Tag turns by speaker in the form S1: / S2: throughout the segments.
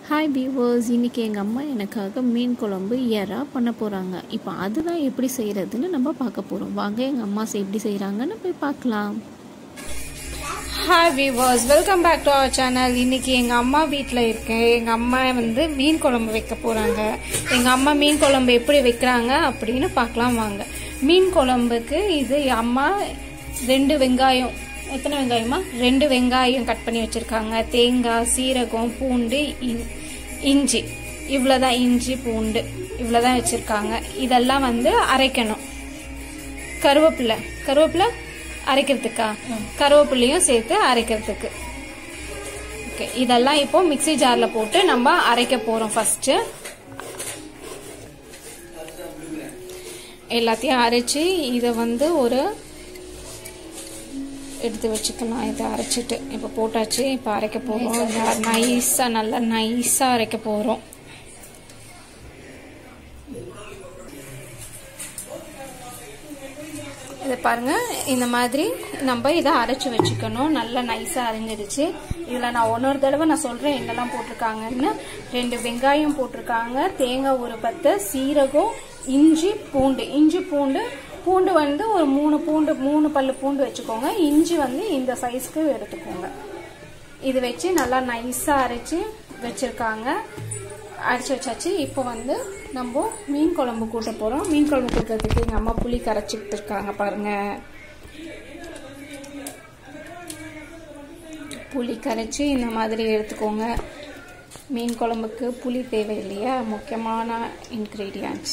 S1: Hi viewers இன்றைக்கி எங்கள் அம்மா எனக்காக மீன் குழம்பு எறா பண்ண போகிறாங்க இப்போ அதுதான் எப்படி செய்கிறதுன்னு நம்ம பார்க்க போகிறோம் வாங்க எங்கள் அம்மா செ- எப்படி செய்கிறாங்கன்னு போய் பார்க்கலாம்
S2: hi viewers welcome back to our channel இன்னைக்கு எங்கள் அம்மா வீட்டில் இருக்கேன் எங்கள் அம்மா வந்து மீன் குழம்பு வைக்க போகிறாங்க எங்கள் அம்மா மீன் குழம்பு எப்படி வைக்கிறாங்க அப்படின்னு பார்க்கலாம் வாங்க மீன் குழம்புக்கு இது அம்மா ரெண்டு வெங்காயம் எத்தனை வெங்காயமா ரெண்டு வெங்காயம் கட் பண்ணி வச்சுருக்காங்க தேங்காய் சீரகம் பூண்டு இன்- இஞ்சி இவ்வளோதான் இஞ்சி பூண்டு இவ்வளோதான் வச்சுருக்காங்க இதெல்லாம் வந்து அரைக்கணும் கருவேப்பிலை கருவேப்பிலை அரைக்கிறதுக்கா கருவேப்பிலையும் சேர்த்து அரைக்கிறதுக்கு ஓகே இதெல்லாம் இப்போ மிக்ஸி ஜாரில் போட்டு நம்ம அரைக்க போகிறோம் ஃபஸ்ட்டு எல்லாத்தையும் அரைச்சி இதை வந்து ஒரு எடுத்து வச்சுக்கலாம் இதை அரைச்சிட்டு இப்போ போட்டாச்சு இப்போ அரைக்க போகிறோம் நைஸாக நல்லா நைஸாக அரைக்க போகிறோம் இதை பாருங்க இந்த மாதிரி நம்ம இதை அரைச்சி வச்சுக்கணும் நல்லா நைஸாக அரைஞ்சிடுச்சு இதில் நான் ஒன்னொரு தடவை நான் சொல்கிறேன் என்னெல்லாம் போட்டிருக்காங்கன்னு ரெண்டு வெங்காயம் போட்டிருக்காங்க தேங்காய் ஒரு பத்து சீரகம் இஞ்சி பூண்டு இஞ்சி பூண்டு பூண்டு வந்து ஒரு மூணு பூண்டு மூணு பல்லு பூண்டு வச்சுக்கோங்க இஞ்சி வந்து இந்த சைஸ்க்கு எடுத்துக்கோங்க இது வச்சு நல்லா நைஸாக அரைச்சி வச்சுருக்காங்க அரைச்சி வச்சாச்சு இப்போ வந்து நம்ம மீன் குழம்பு கூட்ட போகிறோம் மீன் குழம்பு கூட்டுறதுக்கு எங்கள் அம்மா புளி கரைச்சிட்டு இருக்காங்க பாருங்க புளி கரைச்சி இந்த மாதிரி எடுத்துக்கோங்க மீன் குழம்புக்கு புளி தேவை இல்லையா முக்கியமான இன்க்ரீடியன்ட்ஸ்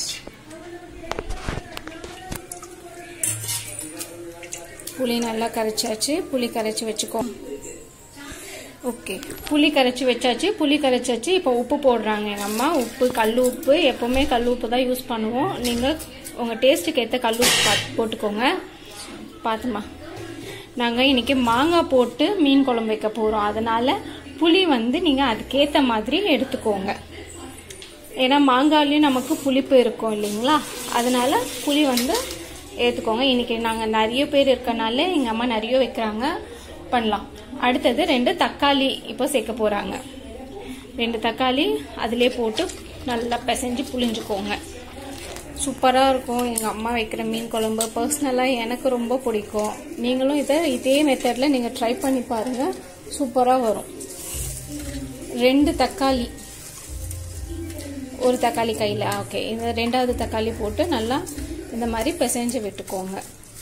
S2: புளி நல்லா கரைச்சாச்சு புளி கரைச்சி வச்சுக்கோ ஓகே புளி கரைச்சி வச்சாச்சு புளி கரைச்சாச்சு இப்போ உப்பு போடுறாங்க எங்கள் அம்மா உப்பு கல் உப்பு எப்போவுமே கல் உப்பு தான் யூஸ் பண்ணுவோம் நீங்கள் உங்கள் டேஸ்ட்டுக்கு ஏற்ற கல் உப்பு பார்த்து போட்டுக்கோங்க பார்த்துமா நாங்கள் இன்னைக்கு மாங்காய் போட்டு மீன் குழம்பு வைக்க போகிறோம் அதனால புளி வந்து நீங்கள் அதுக்கேற்ற மாதிரி எடுத்துக்கோங்க ஏன்னா மாங்காய்லேயும் நமக்கு புளிப்பு இருக்கும் இல்லைங்களா அதனால புளி வந்து ஏற்றுக்கோங்க இன்னைக்கு நாங்கள் நிறைய பேர் இருக்கனால எங்கள் அம்மா நிறைய வைக்கிறாங்க பண்ணலாம் அடுத்தது ரெண்டு தக்காளி இப்போ சேர்க்க போகிறாங்க ரெண்டு தக்காளி அதிலே போட்டு நல்லா பிசைஞ்சு புளிஞ்சுக்கோங்க சூப்பராக இருக்கும் எங்கள் அம்மா வைக்கிற மீன் குழம்பு பர்சனலாக எனக்கு ரொம்ப பிடிக்கும் நீங்களும் இதை இதே மெத்தடில் நீங்கள் ட்ரை பண்ணி பாருங்கள் சூப்பராக வரும் ரெண்டு தக்காளி ஒரு தக்காளி கையில் ஓகே இந்த ரெண்டாவது தக்காளி போட்டு நல்லா இந்த மாதிரி பிசைஞ்சு விட்டுக்கோங்க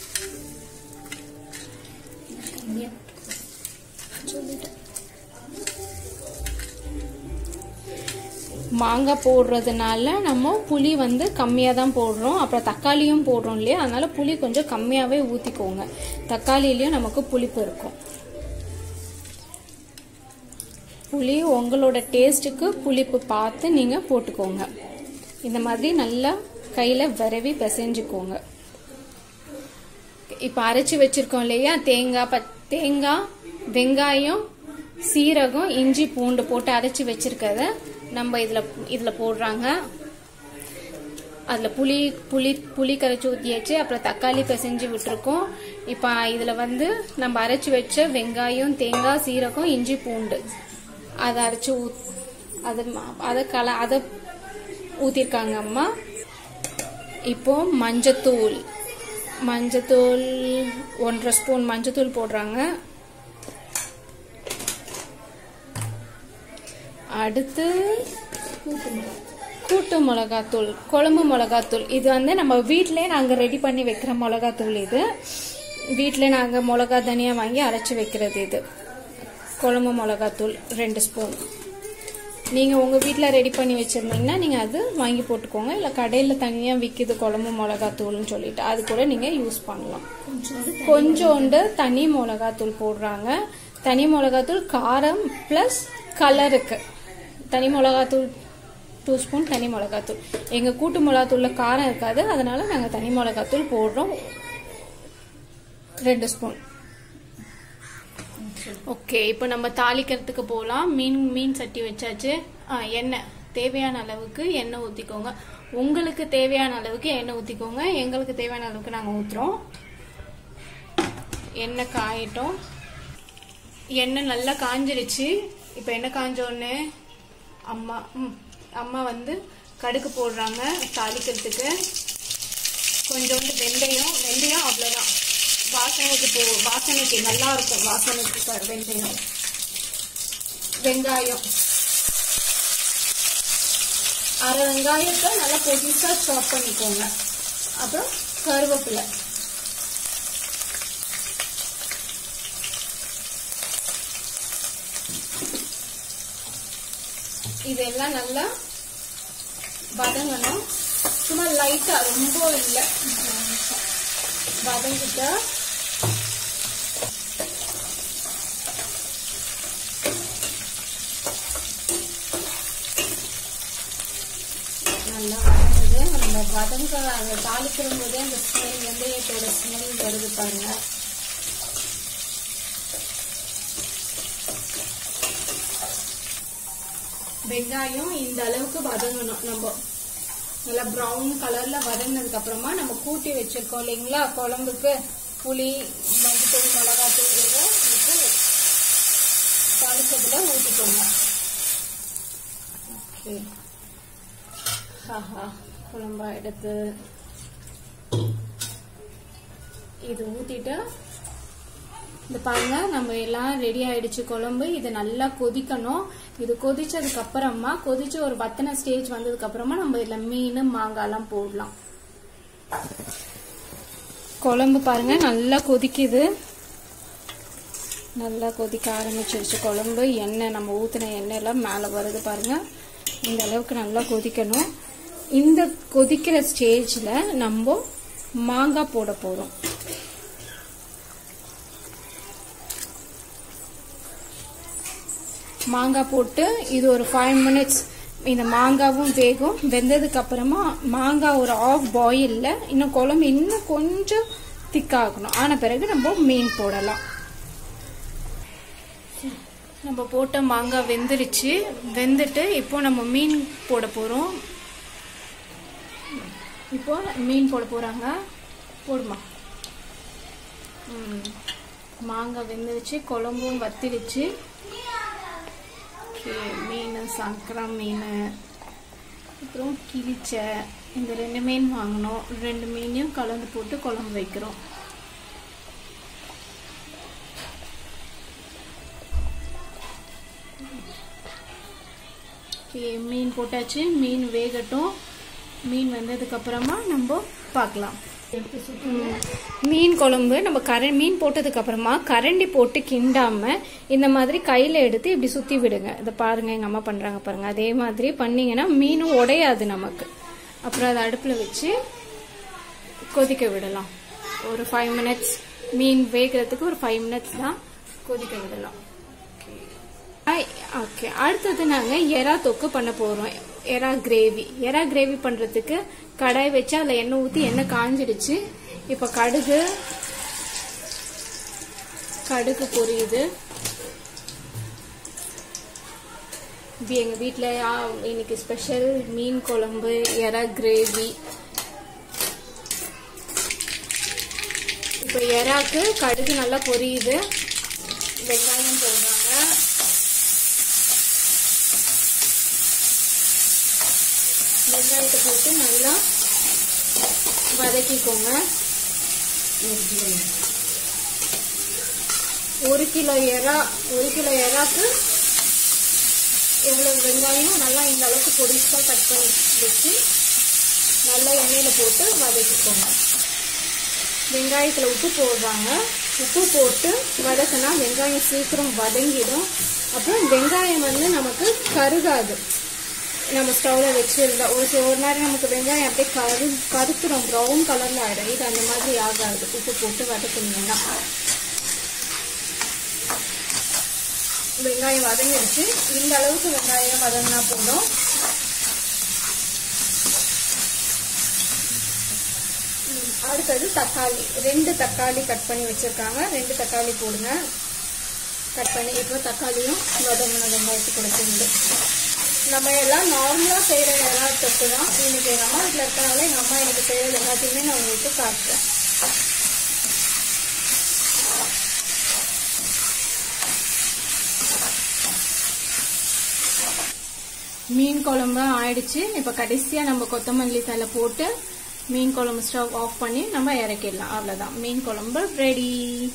S2: மாங்காய் போடுறதுனால நம்ம புளி வந்து கம்மியாக தான் போடுறோம் அப்புறம் தக்காளியும் போடுறோம் இல்லையா அதனால புளி கொஞ்சம் கம்மியாகவே ஊற்றிக்கோங்க தக்காளிலையும் நமக்கு புளிப்பு இருக்கும் புளி உங்களோட டேஸ்ட்டுக்கு புளிப்பு பார்த்து நீங்கள் போட்டுக்கோங்க இந்த மாதிரி நல்லா கையில் விரவி பிசைஞ்சுக்கோங்க இப்போ அரைச்சி வச்சிருக்கோம் இல்லையா தேங்காய் பத் தேங்காய் வெங்காயம் சீரகம் இஞ்சி பூண்டு போட்டு அரைச்சி வச்சிருக்கத நம்ம இதில் இதில் போடுறாங்க அதில் புளி புளி புளி கரைச்சி ஊற்றியாச்சு அப்புறம் தக்காளி பிசைஞ்சு விட்டுருக்கோம் இப்போ இதில் வந்து நம்ம அரைச்சி வச்ச வெங்காயம் தேங்காய் சீரகம் இஞ்சி பூண்டு அதை அரைச்சி ஊத் அது ம- அதை கல அதை ஊற்றிருக்காங்க அம்மா இப்போ மஞ்சத்தூள் மஞ்சத்தூள் ஒன்றரை ஸ்பூன் மஞ்சத்தூள் போடுறாங்க அடுத்து கூட்டு மிளகாத்தூள் குழம்பு மிளகாத்தூள் இது வந்து நம்ம வீட்டிலே நாங்கள் ரெடி பண்ணி வைக்கிற மிளகாத்தூள் இது வீட்டிலே நாங்கள் மிளகா தனியாக வாங்கி அரைச்சி வைக்கிறது இது குழம்பு மிளகாத்தூள் ரெண்டு ஸ்பூன் நீங்கள் உங்கள் வீட்டில் ரெடி பண்ணி வச்சுருந்தீங்கன்னா நீங்கள் அது வாங்கி போட்டுக்கோங்க இல்லை கடையில் தனியாக விற்கிது குழம்பு மிளகாத்தூள்னு சொல்லிட்டு அது கூட நீங்கள் யூஸ் பண்ணலாம் கொஞ்சோண்டு தனி மிளகாத்தூள் போடுறாங்க தனி மிளகாத்தூள் காரம் ப்ளஸ் கலருக்கு தனி மிளகாத்தூள் டூ ஸ்பூன் தனி மிளகாத்தூள் எங்கள் கூட்டு மிளகாத்தூளில் காரம் இருக்காது அதனால நாங்கள் தனி மிளகாத்தூள் போடுறோம் ரெண்டு ஸ்பூன் ஓகே இப்போ நம்ம தாளிக்கிறதுக்கு போகலாம் மீன் மீன் சட்டி வச்சாச்சு ஆ, எண்ணெய் தேவையான அளவுக்கு எண்ணெய் ஊற்றிக்கோங்க உங்களுக்கு தேவையான அளவுக்கு எண்ணெய் ஊற்றிக்கோங்க எங்களுக்கு தேவையான அளவுக்கு நாங்கள் ஊற்றுறோம் எண்ணெய் காயட்டும் எண்ணெய் நல்லா காஞ்சிருச்சு இப்போ எண்ணெய் காஞ்ச உடனே அம்மா ம், அம்மா வந்து கடுகு போடுறாங்க தாளிக்கிறதுக்கு கொஞ்சோண்டு வெந்தயம் வெந்தயம் அவ்வளோதான் வாசனைக்கு போ வாசனைக்கு நல்லா இருக்கும் வாசனைக்கு க- வெந்தயம் வெங்காயம் அரை வெங்காயத்தை நல்லா பொடிசா சாப் பண்ணிக்கோங்க அப்புறம் கருவேப்பிலை இதெல்லாம் நல்லா வதங்கணும் சும்மா லைட்டா ரொம்ப இல்லை வதங்கிட்டா நல்லா வதங்குது நம்ம வதங்க அதை தாளிக்கிற போதே அந்த ஸ்மெல் வெந்தயத்தோட ஸ்மெல் வருது பாருங்க வெங்காயம் இந்த அளவுக்கு வதங்கணும் நம்ம நல்லா ப்ரௌன் கலர்ல வதங்கினதுக்கு அப்புறமா நம்ம கூட்டி வச்சிருக்கோம் இல்லைங்களா குழம்புக்கு புளி மஞ்சத்தூள் மிளகாத்தூள் இதை இப்போ தாளிச்சதுல ஊற்றிக்கோங்க ஓகே ஆஹா குழம்பா எடுத்து இது ஊத்திட்டு இந்த பாருங்க நம்ம எல்லாம் ரெடி ஆயிடுச்சு குழம்பு இது நல்லா கொதிக்கணும் இது கொதிச்சதுக்கு அப்புறமா கொதிச்சு ஒரு வத்தனை ஸ்டேஜ் வந்ததுக்கு அப்புறமா நம்ம இதுல மீன் மாங்காய்லாம் போடலாம் குழம்பு பாருங்க நல்லா கொதிக்குது நல்லா கொதிக்க ஆரம்பிச்சிருச்சு குழம்பு எண்ணெய் நம்ம ஊற்றின எண்ணெய் எல்லாம் மேலே வருது பாருங்க இந்த அளவுக்கு நல்லா கொதிக்கணும் இந்த கொதிக்கிற ஸ்டேஜில் நம்ம மாங்காய் போட போகிறோம் மாங்காய் போட்டு இது ஒரு ஃபைவ் மினிட்ஸ் இந்த மாங்காவும் வேகும் வெந்ததுக்கு அப்புறமா மாங்காய் ஒரு ஆஃப் பாயில்ல இன்னும் குழம்பு இன்னும் கொஞ்சம் திக்காகணும் ஆன பிறகு நம்ம மீன் போடலாம் நம்ம போட்ட மாங்காய் வெந்துருச்சு வெந்துட்டு இப்போ நம்ம மீன் போட போறோம் இப்போ மீன் போட போறாங்க போடுமா ம். மாங்காய் வெந்துருச்சு குழம்பும் வத்திருச்சு ஓகே மீன் சங்கரா மீன் அப்புறம் கிழிச்சை இந்த ரெண்டு மீன் வாங்கினோம் ரெண்டு மீனையும் கலந்து போட்டு குழம்பு வைக்கிறோம் ஓகே மீன் போட்டாச்சு மீன் வேகட்டும் மீன் வந்ததுக்கு அப்புறமா நம்ம பார்க்கலாம் ம். மீன் குழம்பு நம்ம கர மீன் போட்டதுக்கு அப்புறமா கரண்டி போட்டு கிண்டாம இந்த மாதிரி கையில எடுத்து இப்படி சுத்தி விடுங்க இதை பாருங்க எங்க அம்மா பண்றாங்க பாருங்க அதே மாதிரி பண்ணீங்கன்னா மீனும் உடையாது நமக்கு அப்புறம் அதை அடுப்புல வச்சு கொதிக்க விடலாம் ஒரு ஃபைவ் மினிட்ஸ் மீன் வேகிறதுக்கு ஒரு ஃபைவ் மினிட்ஸ் தான் கொதிக்க விடலாம் ஓகே அடுத்தது நாங்க எறா தொக்கு பண்ண போறோம் எறா கிரேவி எறா கிரேவி பண்றதுக்கு கடாய் வச்சு அதுல எண்ணெய் ஊத்தி எண்ணெய் காஞ்சிடுச்சு இப்ப கடுகு கடுகு பொரியுது இது எங்க வீட்ல ஆ, இன்னைக்கு ஸ்பெஷல் மீன் குழம்பு எறா கிரேவி இப்ப எறாக்கு கடுகு நல்லா பொரியுது வெங்காயம் போடுறாங்க வெங்காயத்தை போட்டு நல்லா வதக்கிக்கோங்க ஒரு கிலோ எறா ஒரு கிலோ எறாக்கு எவ்வளவு வெங்காயம் நல்லா இந்த அளவுக்கு பொடிசா கட் பண்ணி வச்சு நல்லா எண்ணெயில போட்டு வதக்கிக்கோங்க வெங்காயத்துல உப்பு போடுறாங்க உப்பு போட்டு வதக்கினா வெங்காயம் சீக்கிரம் வதங்கிடும் அப்புறம் வெங்காயம் வந்து நமக்கு கருகாது நம்ம ஸ்டவ்ல வச்சிருந்தா ஒரு சில ஒரு நேரம் நமக்கு வெங்காயம் அப்படியே கரு கருத்துரும் ப்ரௌன் கலர்ல ஆயிடும் இது அந்த மாதிரி ஆகாது உப்பு போட்டு வதக்குனீங்கன்னா வெங்காயம் வதங்கிடுச்சு இந்த அளவுக்கு வெங்காயம் வதங்கினா போதும் ம், அடுத்தது தக்காளி ரெண்டு தக்காளி கட் பண்ணி வச்சிருக்காங்க ரெண்டு தக்காளி போடுங்க கட் பண்ணி இப்போ தக்காளியும் வதங்கின வெங்காயத்துக்கு கூட சேர்ந்து நம்ம எல்லாம் நார்மலா செய்யற எல்லா தொக்கு தான் இன்னைக்கு எங்க அம்மா வீட்டுல இருக்கனால எங்க அம்மா எனக்கு செய்யறது எல்லாத்தையுமே நான் உங்களுக்கு காட்டுறேன் மீன் குழம்பு ஆயிடுச்சு இப்போ கடைசியாக நம்ம கொத்தமல்லி தலை போட்டு மீன் குழம்பு ஸ்டவ் ஆஃப் பண்ணி நம்ம இறக்கிடலாம் அவ்வளோதான் மீன் குழம்பு ரெடி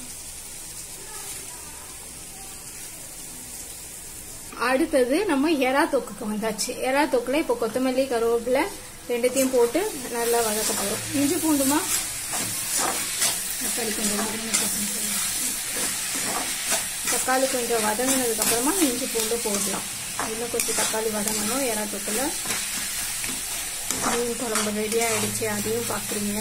S2: அடுத்தது நம்ம எறா தொக்குக்கு வந்தாச்சு எறா தொக்குல இப்போ கொத்தமல்லி கருவேப்பிலை ரெண்டுத்தையும் போட்டு நல்லா வதக்க போகிறோம் இஞ்சி பூண்டுமா தக்காளி கொஞ்சம் வதங்கினதுக்கு தக்காளி கொஞ்சம் வதங்கினதுக்கு அப்புறமா இஞ்சி பூண்டு போடலாம் இன்னும் கொஞ்சம் தக்காளி வதங்கணும் எறா தொக்குல மீன் குழம்பு ரெடி ஆயிடுச்சு அதையும் பார்க்குறீங்க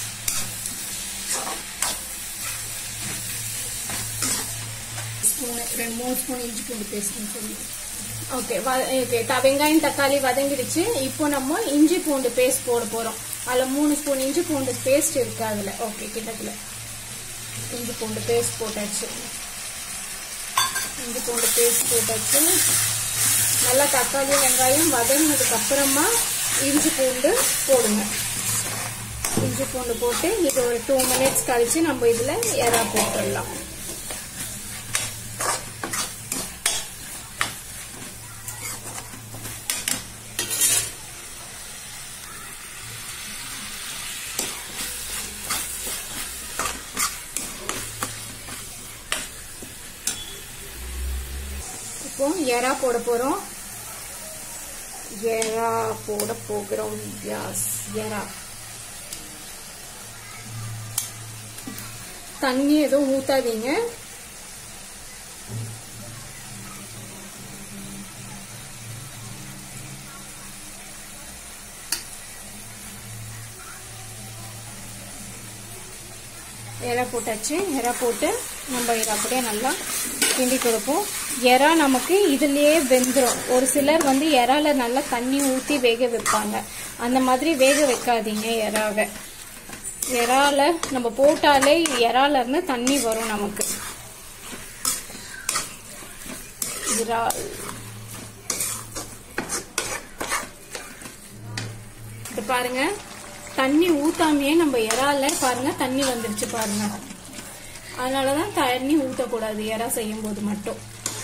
S2: ஸ்பூன் ரெண்டு மூணு ஸ்பூன் இஞ்சி பூண்டு பேஸ்ட்னு சொல்லி ஓகே ஓகே வெங்காயம் தக்காளி வதங்கிடுச்சு இப்போ நம்ம இஞ்சி பூண்டு பேஸ்ட் போட போறோம் அதுல மூணு ஸ்பூன் இஞ்சி பூண்டு பேஸ்ட் இருக்கு அதுல ஓகே கிட்டத்துல இஞ்சி பூண்டு பேஸ்ட் போட்டாச்சு இஞ்சி பூண்டு பேஸ்ட் போட்டாச்சு நல்லா தக்காளி வெங்காயம் வதங்கினதுக்கு அப்புறமா இஞ்சி பூண்டு போடுங்க இஞ்சி பூண்டு போட்டு இது ஒரு டூ மினிட்ஸ் கழிச்சு நம்ம இதுல எறா போட்டுடலாம் இப்போ எறா போட போறோம் எறா போட போகிறோம் யாஸ் எறா தண்ணி எதுவும் ஊத்தாதீங்க எறா போட்டாச்சு எறா போட்டு நம்ம இதை அப்படியே நல்லா கிண்டி கொடுப்போம் எறா நமக்கு இதுலயே வெந்துடும் ஒரு சிலர் வந்து எறால நல்லா தண்ணி ஊற்றி வேக வைப்பாங்க அந்த மாதிரி வேக வைக்காதீங்க எறாவை எறால நம்ம போட்டாலே எறால இருந்து தண்ணி வரும் நமக்கு இறால் இது பாருங்க தண்ணி ஊத்தாமையே நம்ம இறால பாருங்க தண்ணி வந்துருச்சு பாருங்க அதனாலதான் தண்ணி ஊத்தக்கூடாது இறா செய்யும் போது மட்டும்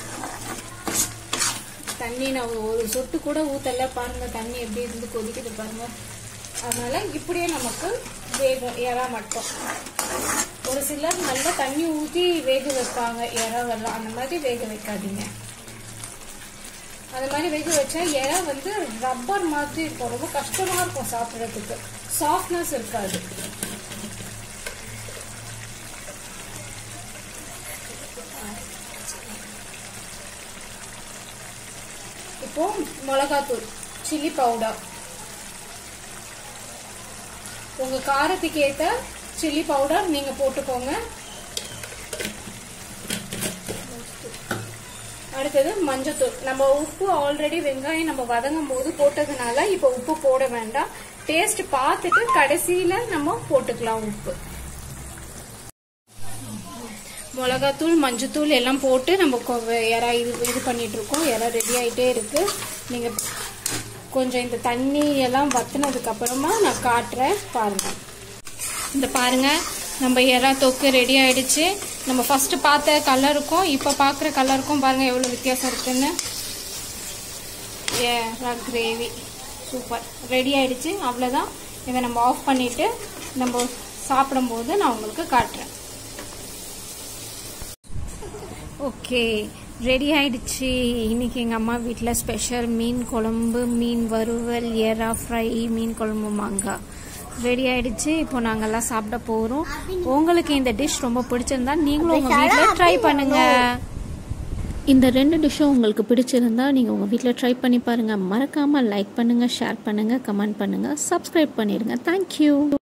S2: தண்ணி நான் ஒரு சொட்டு கூட ஊத்தல பாருங்க தண்ணி எப்படி இருந்து கொதிக்குது பாருங்க அதனால இப்படியே நமக்கு வேகும் இறா மட்டும் ஒரு சிலர் நல்லா தண்ணி ஊத்தி வேக வைப்பாங்க இறாவெல்லாம் அந்த மாதிரி வேக வைக்காதீங்க அந்த மாதிரி வேக வச்சா இறா வந்து ரப்பர் மாதிரி இருக்கும் ரொம்ப கஷ்டமா இருக்கும் சாப்பிட்றதுக்கு சாஃப்ட்னஸ் இருக்காது இப்போ மிளகாத்தூள் சில்லி பவுடர் உங்க காரத்துக்கு ஏத்த சில்லி பவுடர் நீங்க போட்டுக்கோங்க அடுத்தது மஞ்சத்தூள் நம்ம உப்பு ஆல்ரெடி வெங்காயம் நம்ம வதங்கும் போது போட்டதுனால இப்போ உப்பு போட வேண்டாம் டேஸ்ட் பார்த்துட்டு கடைசியில நம்ம போட்டுக்கலாம் உப்பு மிளகாத்தூள் மஞ்சத்தூள் எல்லாம் போட்டு நம்ம கொ- இறா இது இது பண்ணிட்டு இருக்கோம் இறா ரெடி ஆயிட்டே இருக்கு நீங்க கொஞ்சம் இந்த தண்ணி எல்லாம் வத்துனதுக்கு அப்புறமா நான் காட்டுறேன் பாருங்க இந்த பாருங்க நம்ம எறா தொக்கு ரெடி ஆயிடுச்சு நம்ம ஃபர்ஸ்ட் பார்த்த கலருக்கும் இப்போ பார்க்குற கலருக்கும் பாருங்க எவ்வளோ வித்தியாசம் இருக்குன்னு ஏறா கிரேவி சூப்பர் ரெடி ஆயிடுச்சு அவ்வளோதான் இதை நம்ம ஆஃப் பண்ணிட்டு நம்ம சாப்பிடும்போது நான் உங்களுக்கு காட்டுறேன் ஓகே ரெடி ஆயிடுச்சு இன்னைக்கு எங்கள் அம்மா வீட்டில் ஸ்பெஷல் மீன் குழம்பு மீன் வறுவல் எறா ஃப்ரை மீன் குழம்பு மாங்காய் ரெடி ஆயிடுச்சு இப்போ நாங்கெல்லாம் சாப்பிட போகிறோம் உங்களுக்கு இந்த டிஷ் ரொம்ப பிடிச்சிருந்தா நீங்களும் உங்கள் வீட்டில் ட்ரை பண்ணுங்க
S1: இந்த ரெண்டு டிஷ்ஷும் உங்களுக்கு பிடிச்சிருந்தா நீங்கள் உங்கள் வீட்டில் ட்ரை பண்ணி பாருங்கள் மறக்காமல் லைக் பண்ணுங்கள் ஷேர் பண்ணுங்கள் கமெண்ட் பண்ணுங்கள் சப்ஸ்கிரைப் பண்ணிடுங்க தேங்க்யூ